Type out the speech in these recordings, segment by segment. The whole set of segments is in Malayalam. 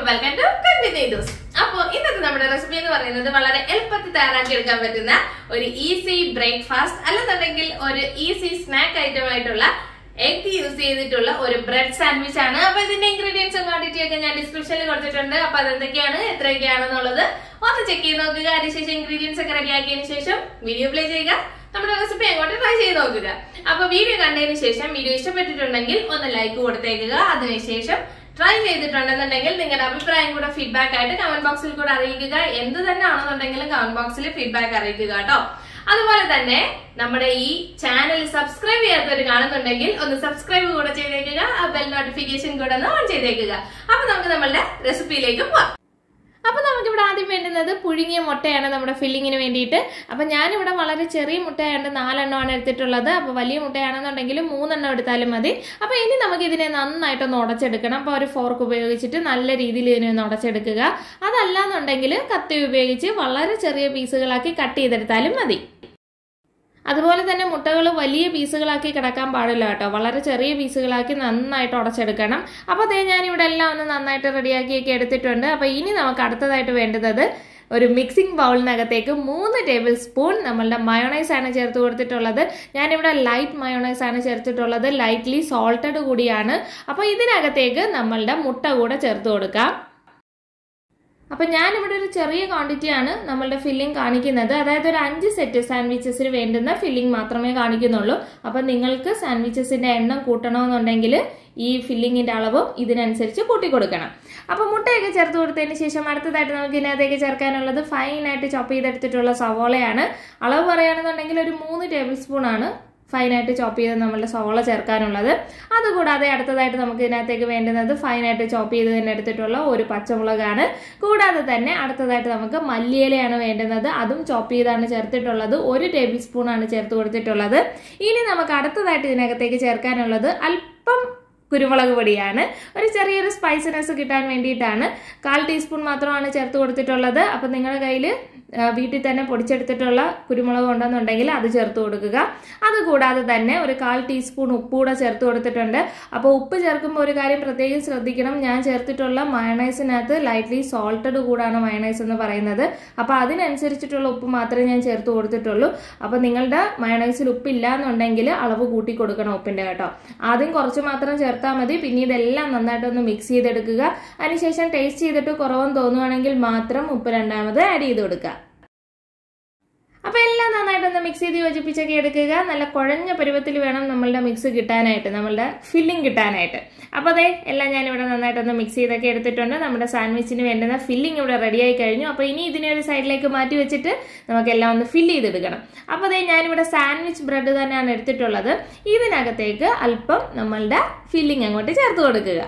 വെൽക്കം ടു കണ്ടിന്യൂസ് അപ്പോ ഇന്നത്തെ നമ്മുടെ റെസിപ്പി എന്ന് പറയുന്നത് വളരെ എളുപ്പത്തിൽ തയ്യാറാക്കി എടുക്കാൻ പറ്റുന്ന ഒരു ഈസി ബ്രേക്ക്ഫാസ്റ്റ് അല്ലെന്നുണ്ടെങ്കിൽ ഒരു ഈസി സ്നാക്ക് ഐറ്റം ആയിട്ടുള്ള എഗ് യൂസ് ചെയ്തിട്ടുള്ള ഒരു ബ്രെഡ് സാൻഡ്വിച്ച് ആണ് അപ്പൊ ഇതിന്റെ ഇൻഗ്രീഡിയൻസും ക്വാണ്ടിറ്റി ഒക്കെ ഞാൻ ഡിസ്ക്രിപ്ഷനിൽ കൊടുത്തിട്ടുണ്ട് അപ്പൊ അതെന്തൊക്കെയാണ് എത്രയൊക്കെയാണെന്നുള്ളത് ഒന്ന് ചെക്ക് ചെയ്ത് നോക്കുക അതിനുശേഷം ഇൻഗ്രീഡിയൻസ് ഒക്കെ റെഡിയാക്കിയതിനു ശേഷം വീഡിയോ പ്ലേ ചെയ്യുക നമ്മുടെ റെസിപ്പി അങ്ങോട്ട് ട്രൈ ചെയ്ത് നോക്കുക അപ്പൊ വീഡിയോ കണ്ടതിന് ശേഷം വീഡിയോ ഇഷ്ടപ്പെട്ടിട്ടുണ്ടെങ്കിൽ ഒന്ന് ലൈക്ക് കൊടുത്തേക്കുക അതിനുശേഷം ട്രൈ ചെയ്തിട്ടുണ്ടെന്നുണ്ടെങ്കിൽ നിങ്ങളുടെ അഭിപ്രായം കൂടെ ഫീഡ്ബാക്ക് ആയിട്ട് കമന്റ് ബോക്സിൽ കൂടെ അറിയിക്കുക എന്ത് തന്നെ ആണെന്നുണ്ടെങ്കിലും കമന്റ് ബോക്സിൽ ഫീഡ്ബാക്ക് അറിയിക്കുക കേട്ടോ അതുപോലെ തന്നെ നമ്മുടെ ഈ ചാനൽ സബ്സ്ക്രൈബ് ചെയ്യാത്തവർ കാണുന്നുണ്ടെങ്കിൽ ഒന്ന് സബ്സ്ക്രൈബ് കൂടെ ചെയ്തേക്കുക ആ ബെൽ നോട്ടിഫിക്കേഷൻ കൂടെ ഒന്ന് ഓൺ ചെയ്തേക്കുക അപ്പൊ നമുക്ക് നമ്മളുടെ റെസിപ്പിയിലേക്ക് പോവാം അപ്പൊ നമുക്കിവിടെ ആദ്യം വേണ്ടുന്നത് പുഴുങ്ങിയ മുട്ടയാണ് നമ്മുടെ ഫില്ലിങ്ങിന് വേണ്ടിയിട്ട് അപ്പൊ ഞാനിവിടെ വളരെ ചെറിയ മുട്ടയായതുകൊണ്ട് നാലെണ്ണമാണ് എടുത്തിട്ടുള്ളത് അപ്പൊ വലിയ മുട്ടയാണെന്നുണ്ടെങ്കിൽ മൂന്നെണ്ണം എടുത്താലും മതി അപ്പൊ ഇനി നമുക്ക് ഇതിനെ നന്നായിട്ടൊന്ന് ഉടച്ചെടുക്കണം അപ്പൊ ഒരു ഫോർക്ക് ഉപയോഗിച്ചിട്ട് നല്ല രീതിയിൽ ഇതിനെ ഒന്ന് ഉടച്ചെടുക്കുക അതല്ലാന്നുണ്ടെങ്കിൽ കത്തി ഉപയോഗിച്ച് വളരെ ചെറിയ പീസുകളാക്കി കട്ട് ചെയ്തെടുത്താലും മതി അതുപോലെ തന്നെ മുട്ടകൾ വലിയ പീസുകളാക്കി കിടക്കാൻ പാടില്ല കേട്ടോ വളരെ ചെറിയ പീസുകളാക്കി നന്നായിട്ട് ഉടച്ചെടുക്കണം അപ്പോൾ അതേ ഞാൻ ഇവിടെ എല്ലാം ഒന്ന് നന്നായിട്ട് റെഡിയാക്കിയൊക്കെ എടുത്തിട്ടുണ്ട് അപ്പോൾ ഇനി നമുക്ക് അടുത്തതായിട്ട് വേണ്ടുന്നത് ഒരു മിക്സിംഗ് ബൗളിനകത്തേക്ക് മൂന്ന് ടേബിൾ സ്പൂൺ നമ്മളുടെ മയോണൈസ് ആണ് ചേർത്ത് കൊടുത്തിട്ടുള്ളത് ഞാനിവിടെ ലൈറ്റ് മയോണൈസ് ആണ് ചേർത്തിട്ടുള്ളത് ലൈറ്റ്ലി സോൾട്ടഡ് കൂടിയാണ് അപ്പോൾ ഇതിനകത്തേക്ക് നമ്മളുടെ മുട്ട കൂടെ ചേർത്ത് കൊടുക്കാം അപ്പം ഞാനിവിടെ ഒരു ചെറിയ ക്വാണ്ടിറ്റിയാണ് നമ്മളുടെ ഫില്ലിംഗ് കാണിക്കുന്നത് അതായത് ഒരു അഞ്ച് സെറ്റ് സാൻഡ്വിച്ചസിന് വേണ്ടുന്ന ഫില്ലിംഗ് മാത്രമേ കാണിക്കുന്നുള്ളൂ അപ്പം നിങ്ങൾക്ക് സാൻഡ്വിച്ചസിന്റെ എണ്ണം കൂട്ടണമെന്നുണ്ടെങ്കിൽ ഈ ഫില്ലിങ്ങിന്റെ അളവും ഇതിനനുസരിച്ച് കൂട്ടി കൊടുക്കണം അപ്പോൾ മുട്ടയൊക്കെ ചേർത്ത് കൊടുത്തതിന് ശേഷം അടുത്തതായിട്ട് നമുക്ക് ഇതിനകത്തേക്ക് ചേർക്കാനുള്ളത് ഫൈനായിട്ട് ചോപ്പ് ചെയ്തെടുത്തിട്ടുള്ള സവോളയാണ് അളവ് പറയുകയാണെന്നുണ്ടെങ്കിൽ ഒരു മൂന്ന് ടേബിൾ സ്പൂൺ ആണ് ഫൈനായിട്ട് ചോപ്പ് ചെയ്ത് നമ്മളുടെ സവോള ചേർക്കാനുള്ളത് അതുകൂടാതെ അടുത്തതായിട്ട് നമുക്ക് ഇതിനകത്തേക്ക് വേണ്ടുന്നത് ഫൈനായിട്ട് ചോപ്പ് ചെയ്ത് തന്നെ എടുത്തിട്ടുള്ള ഒരു പച്ചമുളകാണ് കൂടാതെ തന്നെ അടുത്തതായിട്ട് നമുക്ക് മല്ലിയിലയാണ് വേണ്ടുന്നത് അതും ചോപ്പ് ചെയ്താണ് ചേർത്തിട്ടുള്ളത് ഒരു ടേബിൾ സ്പൂൺ ആണ് ചേർത്ത് കൊടുത്തിട്ടുള്ളത് ഇനി നമുക്ക് അടുത്തതായിട്ട് ഇതിനകത്തേക്ക് ചേർക്കാനുള്ളത് അല്പം കുരുമുളക് പൊടിയാണ് ഒരു ചെറിയൊരു സ്പൈസിനെസ് കിട്ടാൻ വേണ്ടിയിട്ടാണ് കാൽ ടീസ്പൂൺ മാത്രമാണ് ചേർത്ത് കൊടുത്തിട്ടുള്ളത് അപ്പം നിങ്ങളുടെ കയ്യിൽ വീട്ടിൽ തന്നെ പൊടിച്ചെടുത്തിട്ടുള്ള കുരുമുളക് ഉണ്ടെന്നുണ്ടെങ്കിൽ അത് ചേർത്ത് കൊടുക്കുക അതുകൂടാതെ തന്നെ ഒരു കാൽ ടീസ്പൂൺ ഉപ്പ് കൂടെ ചേർത്ത് കൊടുത്തിട്ടുണ്ട് അപ്പോൾ ഉപ്പ് ചേർക്കുമ്പോൾ ഒരു കാര്യം പ്രത്യേകം ശ്രദ്ധിക്കണം ഞാൻ ചേർത്തിട്ടുള്ള മയണൈസിനകത്ത് ലൈറ്റ്ലി സോൾട്ടഡ് കൂടാണ് മയണൈസ് എന്ന് പറയുന്നത് അപ്പോൾ അതിനനുസരിച്ചിട്ടുള്ള ഉപ്പ് മാത്രമേ ഞാൻ ചേർത്ത് കൊടുത്തിട്ടുള്ളൂ അപ്പോൾ നിങ്ങളുടെ മയണൈസിൽ ഉപ്പില്ല എന്നുണ്ടെങ്കിൽ അളവ് കൂട്ടി കൊടുക്കണം ഉപ്പിൻ്റെ കേട്ടോ ആദ്യം കുറച്ച് മാത്രം ചേർത്താൽ മതി പിന്നെ ഇതെല്ലാം നന്നായിട്ടൊന്ന് മിക്സ് ചെയ്തെടുക്കുക അതിനുശേഷം ടേസ്റ്റ് ചെയ്തിട്ട് കുറവെന്ന് തോന്നുകയാണെങ്കിൽ മാത്രം ഉപ്പ് രണ്ടാമത് ആഡ് ചെയ്ത് കൊടുക്കുക അപ്പോൾ എല്ലാം നന്നായിട്ടൊന്ന് മിക്സ് ചെയ്ത് യോജിപ്പിച്ചൊക്കെ എടുക്കുക നല്ല കുഴഞ്ഞ പരുവത്തിൽ വേണം നമ്മളുടെ മിക്സ് കിട്ടാനായിട്ട് നമ്മളുടെ ഫില്ലിംഗ് കിട്ടാനായിട്ട് അപ്പോൾ അതെ എല്ലാം ഞാനിവിടെ നന്നായിട്ടൊന്ന് മിക്സ് ചെയ്തൊക്കെ എടുത്തിട്ടുണ്ട് നമ്മുടെ സാൻഡ്വിച്ചിന് വേണ്ടുന്ന ഫില്ലിംഗ് ഇവിടെ റെഡിയായി കഴിഞ്ഞു അപ്പോൾ ഇനി ഇതിനെ ഒരു സൈഡിലേക്ക് മാറ്റി വെച്ചിട്ട് നമുക്കെല്ലാം ഒന്ന് ഫില്ല് ചെയ്തെടുക്കണം അപ്പോൾ അതെ ഞാനിവിടെ സാൻഡ്വിച്ച് ബ്രെഡ് തന്നെയാണ് എടുത്തിട്ടുള്ളത് ഇതിനകത്തേക്ക് അല്പം നമ്മളുടെ ഫില്ലിംഗ് അങ്ങോട്ട് ചേർത്ത് കൊടുക്കുക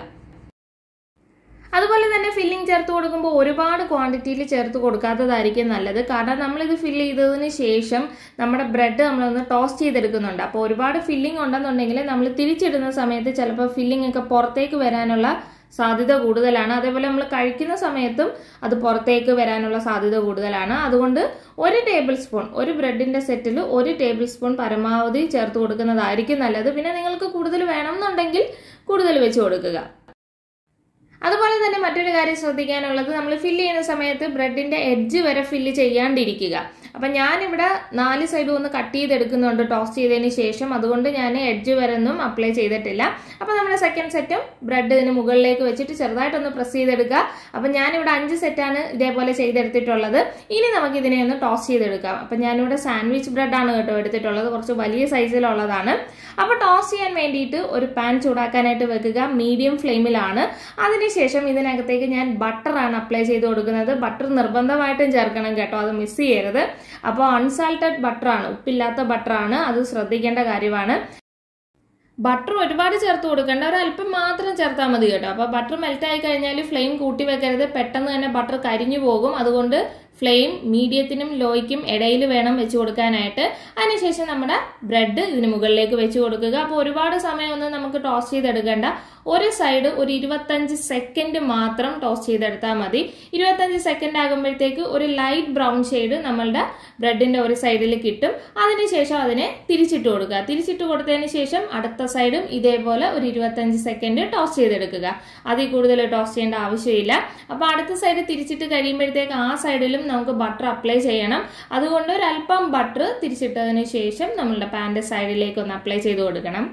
അതുപോലെ തന്നെ ഫില്ലിംഗ് ചേർത്ത് കൊടുക്കുമ്പോൾ ഒരുപാട് ക്വാണ്ടിറ്റിയിൽ ചേർത്ത് കൊടുക്കാത്തതായിരിക്കും നല്ലത് കാരണം നമ്മളിത് ഫില്ല് ചെയ്തതിന് ശേഷം നമ്മുടെ ബ്രെഡ് നമ്മളൊന്ന് ടോസ്റ്റ് ചെയ്തെടുക്കുന്നുണ്ട് അപ്പോൾ ഒരുപാട് ഫില്ലിംഗ് ഉണ്ടെന്നുണ്ടെങ്കിൽ നമ്മൾ തിരിച്ചിടുന്ന സമയത്ത് ചിലപ്പോൾ ഫില്ലിംഗ് ഒക്കെ പുറത്തേക്ക് വരാനുള്ള സാധ്യത കൂടുതലാണ് അതേപോലെ നമ്മൾ കഴിക്കുന്ന സമയത്തും അത് പുറത്തേക്ക് വരാനുള്ള സാധ്യത കൂടുതലാണ് അതുകൊണ്ട് ഒരു ടേബിൾ സ്പൂൺ ഒരു ബ്രെഡിന്റെ സെറ്റിൽ ഒരു ടേബിൾ സ്പൂൺ പരമാവധി ചേർത്ത് കൊടുക്കുന്നതായിരിക്കും നല്ലത് പിന്നെ നിങ്ങൾക്ക് കൂടുതൽ വേണമെന്നുണ്ടെങ്കിൽ കൂടുതൽ വെച്ച് കൊടുക്കുക അതുപോലെ തന്നെ മറ്റൊരു കാര്യം ശ്രദ്ധിക്കാനുള്ളത് നമ്മൾ ഫില്ല് ചെയ്യുന്ന സമയത്ത് ബ്രെഡിന്റെ എഡ്ജ് വരെ ഫില്ല് ചെയ്യാണ്ടിരിക്കുക അപ്പം ഞാനിവിടെ നാല് സൈഡും ഒന്ന് കട്ട് ചെയ്തെടുക്കുന്നുണ്ട് ടോസ്റ്റ് ചെയ്തതിന് ശേഷം അതുകൊണ്ട് ഞാൻ എഡ്ജ് വരെ ഒന്നും അപ്ലൈ ചെയ്തിട്ടില്ല അപ്പം നമ്മുടെ സെക്കൻഡ് സെറ്റും ബ്രെഡ് ഇതിന് മുകളിലേക്ക് വെച്ചിട്ട് ചെറുതായിട്ടൊന്ന് പ്രസ് ചെയ്തെടുക്കുക അപ്പം ഞാനിവിടെ അഞ്ച് സെറ്റാണ് ഇതേപോലെ ചെയ്തെടുത്തിട്ടുള്ളത് ഇനി നമുക്ക് ഇതിനെ ഒന്ന് ടോസ്റ്റ് ചെയ്തെടുക്കാം അപ്പം ഞാനിവിടെ സാൻഡ്വിച്ച് ബ്രെഡാണ് കേട്ടോ എടുത്തിട്ടുള്ളത് കുറച്ച് വലിയ സൈസിലുള്ളതാണ് അപ്പോൾ ടോസ്റ്റ് ചെയ്യാൻ വേണ്ടിയിട്ട് ഒരു പാൻ ചൂടാക്കാനായിട്ട് വെക്കുക മീഡിയം ഫ്ലെയിമിലാണ് അതിനുശേഷം ഇതിനകത്തേക്ക് ഞാൻ ബട്ടറാണ് അപ്ലൈ ചെയ്ത് കൊടുക്കുന്നത് ബട്ടർ നിർബന്ധമായിട്ടും ചേർക്കണം കേട്ടോ അത് മിസ് ചെയ്യരുത് അപ്പോൾ അൺസാൾട്ടഡ് ബട്ടറാണ് ഉപ്പില്ലാത്ത ബട്ടറാണ് അത് ശ്രദ്ധിക്കേണ്ട കാര്യമാണ് ബട്ടർ ഒരുപാട് ചേർത്ത് കൊടുക്കേണ്ട ഒരല്പം മാത്രം ചേർത്താൽ മതി കേട്ടോ അപ്പോൾ ബട്ടർ മെൽറ്റ് ആയി കഴിഞ്ഞാൽ ഫ്ലെയിം കൂട്ടി വെക്കരുത് പെട്ടെന്ന് തന്നെ ബട്ടർ കരിഞ്ഞു പോകും അതുകൊണ്ട് ഫ്ലെയിം മീഡിയത്തിനും ലോയ്ക്കും ഇടയിൽ വേണം വെച്ച് കൊടുക്കാനായിട്ട് അതിനുശേഷം നമ്മുടെ ബ്രെഡ് ഇതിന് മുകളിലേക്ക് വെച്ച് കൊടുക്കുക അപ്പോൾ ഒരുപാട് സമയമൊന്നും നമുക്ക് ടോസ്റ്റ് ചെയ്തെടുക്കേണ്ട ഒരു സൈഡ് ഒരു ഇരുപത്തഞ്ച് സെക്കൻഡ് മാത്രം ടോസ്റ്റ് ചെയ്തെടുത്താൽ മതി ഇരുപത്തഞ്ച് സെക്കൻഡ് ആകുമ്പോഴത്തേക്ക് ഒരു ലൈറ്റ് ബ്രൗൺ ഷെയ്ഡ് നമ്മളുടെ ബ്രെഡിന്റെ ഒരു സൈഡിൽ കിട്ടും അതിനുശേഷം അതിനെ തിരിച്ചിട്ട് കൊടുക്കുക തിരിച്ചിട്ട് കൊടുത്തതിന് ശേഷം അടുത്ത സൈഡും ഇതേപോലെ ഒരു ഇരുപത്തഞ്ച് സെക്കൻഡ് ടോസ്റ്റ് ചെയ്തെടുക്കുക അതിൽ കൂടുതൽ ടോസ്റ്റ് ചെയ്യേണ്ട ആവശ്യമില്ല അപ്പോൾ അടുത്ത സൈഡ് തിരിച്ചിട്ട് കഴിയുമ്പോഴത്തേക്ക് ആ സൈഡിലും നമുക്ക് ബട്ടർ അപ്ലൈ ചെയ്യണം അതുകൊണ്ട് ഒരു അല്പം ബട്ടർ തിരിച്ചിട്ടതിന് ശേഷം നമ്മളുടെ പാൻ്റെ സൈഡിലേക്ക് ഒന്ന് അപ്ലൈ ചെയ്ത് കൊടുക്കണം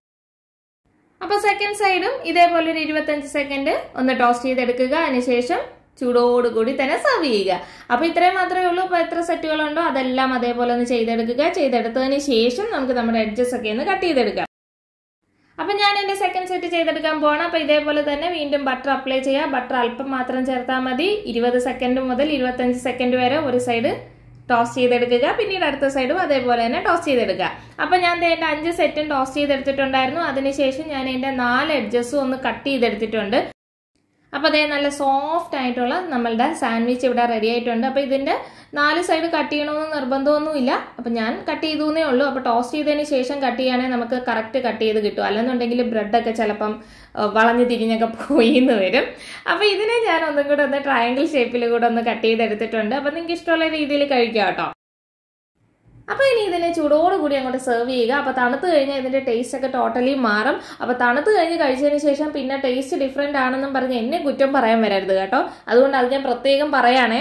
അപ്പൊ സെക്കൻഡ് സൈഡും ഇതേപോലെ ഒരു ഇരുപത്തഞ്ച് സെക്കൻഡ് ഒന്ന് ടോസ്റ്റ് ചെയ്തെടുക്കുക അതിനുശേഷം ചൂടോടുകൂടി തന്നെ സെർവ് ചെയ്യുക അപ്പൊ ഇത്രയും മാത്രമേ ഉള്ളൂ ഇപ്പൊ എത്ര സെറ്റുകളുണ്ടോ അതെല്ലാം അതേപോലെ ഒന്ന് ചെയ്തെടുക്കുക ചെയ്തെടുത്തതിന് ശേഷം നമുക്ക് നമ്മുടെ എഡ്ജസ് ഒക്കെ ഒന്ന് കട്ട് ചെയ്തെടുക്കാം അപ്പൊ ഞാൻ എന്റെ സെക്കൻഡ് സെറ്റ് ചെയ്തെടുക്കാൻ പോകണം അപ്പൊ ഇതേപോലെ തന്നെ വീണ്ടും ബട്ടർ അപ്ലൈ ചെയ്യുക ബട്ടർ അല്പം മാത്രം ചേർത്താൽ മതി ഇരുപത് സെക്കൻഡ് മുതൽ ഇരുപത്തഞ്ച് സെക്കൻഡ് വരെ ഒരു സൈഡ് ടോസ്റ്റ് ചെയ്തെടുക്കുക പിന്നീട് അടുത്ത സൈഡും അതേപോലെ തന്നെ ടോസ്റ്റ് ചെയ്തെടുക്കുക അപ്പൊ ഞാൻ എന്റെ അഞ്ച് സെറ്റും ടോസ്റ്റ് ചെയ്തെടുത്തിട്ടുണ്ടായിരുന്നു അതിനുശേഷം ഞാൻ എന്റെ നാല് എഡ്ജസും ഒന്ന് കട്ട് ചെയ്തെടുത്തിട്ടുണ്ട് അപ്പോൾ അതേ നല്ല സോഫ്റ്റ് ആയിട്ടുള്ള നമ്മളുടെ സാൻഡ്വിച്ച് ഇവിടെ റെഡി ആയിട്ടുണ്ട് അപ്പോൾ ഇതിൻ്റെ നാല് സൈഡ് കട്ട് ചെയ്യണമെന്ന് നിർബന്ധമൊന്നുമില്ല അപ്പോൾ ഞാൻ കട്ട് ചെയ്തേ ഉള്ളൂ അപ്പോൾ ടോസ്റ്റ് ചെയ്തതിന് ശേഷം കട്ട് ചെയ്യുകയാണെങ്കിൽ നമുക്ക് കറക്റ്റ് കട്ട് ചെയ്ത് കിട്ടും അല്ലെന്നുണ്ടെങ്കിൽ ബ്രെഡൊക്കെ ചിലപ്പം വളഞ്ഞ് തിരിഞ്ഞൊക്കെ പോയി എന്ന് വരും അപ്പോൾ ഇതിനെ ഞാൻ ഒന്നും കൂടെ ഒന്ന് ട്രയാങ്കിൾ ഷേപ്പിൽ കൂടെ ഒന്ന് കട്ട് ചെയ്തെടുത്തിട്ടുണ്ട് അപ്പോൾ നിങ്ങൾക്ക് ഇഷ്ടമുള്ള രീതിയിൽ കഴിക്കാം കേട്ടോ അപ്പൊ ഇനി ഇതിനെ ചൂടോടുകൂടി അങ്ങോട്ട് സെർവ് ചെയ്യുക അപ്പൊ തണുത്ത് കഴിഞ്ഞാൽ ഇതിന്റെ ടേസ്റ്റ് ഒക്കെ ടോട്ടലി മാറും അപ്പൊ തണുത്ത് കഴിഞ്ഞ് കഴിച്ചതിന് ശേഷം പിന്നെ ടേസ്റ്റ് ഡിഫറെന്റ് ആണെന്നും പറഞ്ഞ് എന്നെ കുറ്റം പറയാൻ വരരുത് കേട്ടോ അതുകൊണ്ട് അത് ഞാൻ പ്രത്യേകം പറയാണേ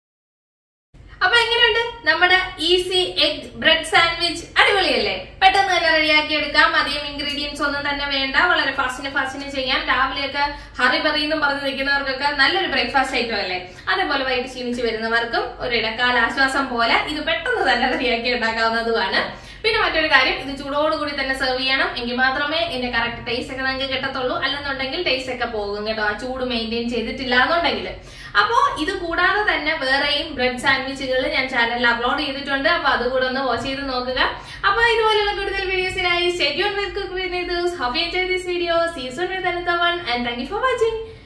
അപ്പൊ എങ്ങനെയുണ്ട് നമ്മുടെ ഈസി എഗ് ബ്രെഡ് സാൻഡ്വിച്ച് അടിപൊളിയല്ലേ പെട്ടെന്ന് തന്നെ റെഡിയാക്കി എടുക്കാം അധികം ഇൻഗ്രീഡിയൻസ് ഒന്നും തന്നെ വേണ്ട വളരെ ഫാസ്റ്റിന് ഫാസ്റ്റിന് ചെയ്യാം രാവിലെയൊക്കെ ഹറി പറയെന്നും പറഞ്ഞ് നിൽക്കുന്നവർക്കൊക്കെ നല്ലൊരു ബ്രേക്ക്ഫാസ്റ്റ് ഐറ്റം അല്ലേ അതേപോലെ വൈകിട്ട് ക്ഷീണിച്ച് വരുന്നവർക്കും ഒരു ഇടക്കാല ആശ്വാസം പോലെ ഇത് പെട്ടെന്ന് തന്നെ റെഡിയാക്കി ഉണ്ടാക്കാവുന്നതുമാണ് പിന്നെ മറ്റൊരു കാര്യം ഇത് ചൂടോടുകൂടി തന്നെ സെർവ് ചെയ്യണം എങ്കിൽ മാത്രമേ ഇതിന്റെ കറക്റ്റ് ടേസ്റ്റ് ഒക്കെ നിങ്ങൾക്ക് കിട്ടത്തുള്ളൂ അല്ലെന്നുണ്ടെങ്കിൽ ടേസ്റ്റ് ഒക്കെ പോകും കേട്ടോ ആ ചൂട് മെയിൻറ്റെയിൻ ചെയ്തിട്ടില്ല എന്നുണ്ടെങ്കിൽ അപ്പോ ഇത് കൂടാതെ തന്നെ വേറെയും ബ്രെഡ് സാൻഡ്വിച്ചുകൾ ഞാൻ ചാനലിൽ അപ്ലോഡ് ചെയ്തിട്ടുണ്ട് അപ്പൊ അതുകൂടെ ഒന്ന് വാച്ച് ചെയ്ത് നോക്കുക അപ്പൊ ഇതുപോലുള്ള കൂടുതൽ വീഡിയോസിനായി stay tuned with cook with have enjoy this video season with അനത്ത one and thank you for watching